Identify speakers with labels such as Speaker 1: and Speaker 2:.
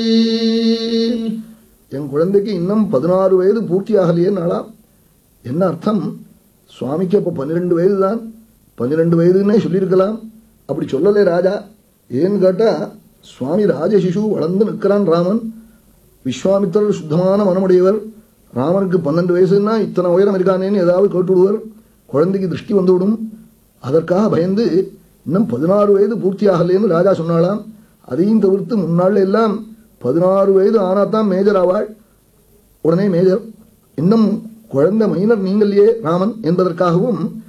Speaker 1: என் குழந்தைக்கு இன்னும் பதினாறு வயது பூர்த்தி ஆகலையே நாளாம் என்ன அர்த்தம் சுவாமிக்கு அப்போ பன்னிரெண்டு வயது தான் பன்னிரெண்டு வயதுன்னே சொல்லியிருக்கலாம் அப்படி சொல்லலே ராஜா ஏன்னு கேட்டா சுவாமி ராஜசிசு வளர்ந்து நிற்கிறான் ராமன் விஸ்வாமித்திரர் சுத்தமான மனமுடையவர் ராமனுக்கு பன்னெண்டு வயசுன்னா இத்தனை உயரம் இருக்கானேன்னு ஏதாவது கேட்டுவிடுவர் குழந்தைக்கு திருஷ்டி வந்துவிடும் அதற்காக பயந்து இன்னும் பதினாறு வயது பூர்த்தி ஆகலைன்னு ராஜா சொன்னாலாம் அதையும் தவிர்த்து முன்னாள் எல்லாம் பதினாறு வயது ஆனாதான் மேஜர் ஆவாள் உடனே மேஜர் இன்னும் குழந்தை மைனர் நீங்கள்யே ராமன் என்பதற்காகவும்